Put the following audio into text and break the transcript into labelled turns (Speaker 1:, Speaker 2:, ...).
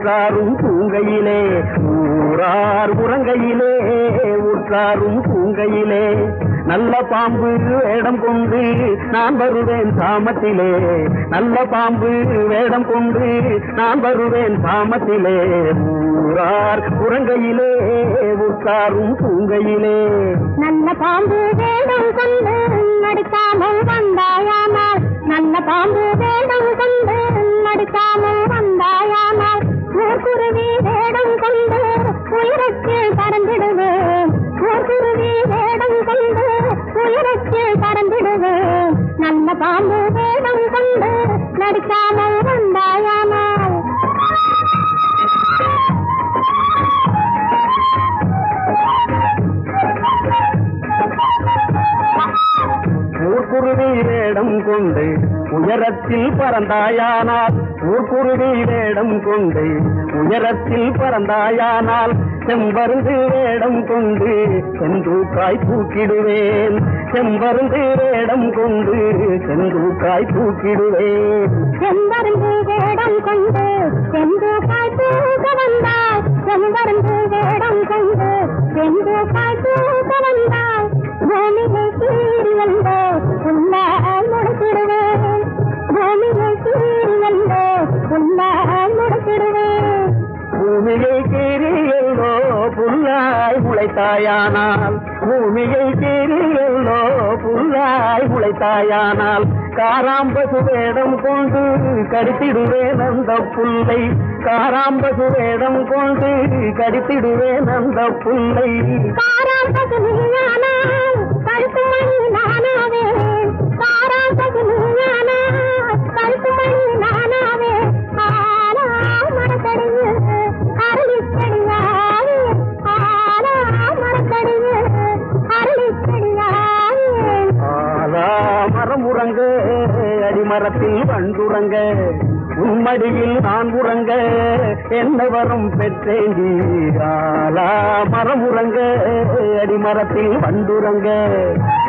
Speaker 1: உற்றாரும் பூங்கையிலே ஊரார் உறங்கையிலே உற்றாரும் பூங்கையிலே நல்ல பாம்பு வேடம் கொண்டு நான் வருவேன் சாமத்திலே நல்ல பாம்பு வேடம் கொண்டு நான் வருவேன் சாமத்திலே ஊரார் உறங்கையிலே உற்றாரும் பூங்கையிலே
Speaker 2: நல்ல பாம்பு வேடம் கொண்டு நடிக்காமல் வந்தாயானால் நல்ல பாம்பு வேடம் கொண்டு நடிக்காமல் வந்தாயானால் ஊர்குருவி வேடம் கொண்டு உயிருக்கு பறந்திடுவேன் ஊர்குருவி வேடம் கொண்டு உயிருக்கு பறந்திடுவேன் நல்ல பாம்பு வேடம் கொண்டு நடிக்காமல் வந்தாயானால்
Speaker 1: ஊர்க்குருவி வேடம் கொண்டு உயரத்தில் பறந்தாயானால் ஊர்க்குருவி வேடம் கொண்டு உயரத்தில் பறந்தாயானால் செம்பருந்து வேடம் கொண்டு செந்தூக்காய் தூக்கிடுவேன் செம்பருந்து வேடம் கொண்டு செந்தூக்காய் தூக்கிடுவேன்
Speaker 2: செம்பரும்பு வேடம் கொண்டு செந்து காய்த்தூக்க வந்தாய் செம்பரும்பு வேடம் கொண்டு செந்து காய்த்தூக்க வந்தாய் பூமியை சீறி வந்து உன்னால் முடித்திடுவேன் பூமியை சீறி வந்து உன்னால் முடித்திடுவேன்
Speaker 1: பூமியை கீரியல்லோ புல்லாய் முளைத்தாயானால் பூமியை கீரியல்லோ புல்லாய் முளைத்தாயானால் காராம்பசு வேடம் கொண்டு கடித்திடுவேன் அந்த புல்லை காராம்பசு வேடம் கொண்டு கடித்திடுவேன் அந்த புல்லை
Speaker 2: காராம்பசு நீயானால் கழுத்து மணி நானாவேன் காராம்பசு நீயானால் கழுத்து மணி நானாவே ஆனா மரத்தடியில் அரளிச்செடியாவே ஆனா மரத்தடியில் அரளிச்செடியாவே
Speaker 1: ஆலா மரம் உறங்க அடிமரத்தில் வண்டுறங்க உம்மடியில் நான் உறங்க என்ன வரம் பெற்றேண்டி ஆலா மரம் உறங்க அடிமரத்தில் வண்டுறங்க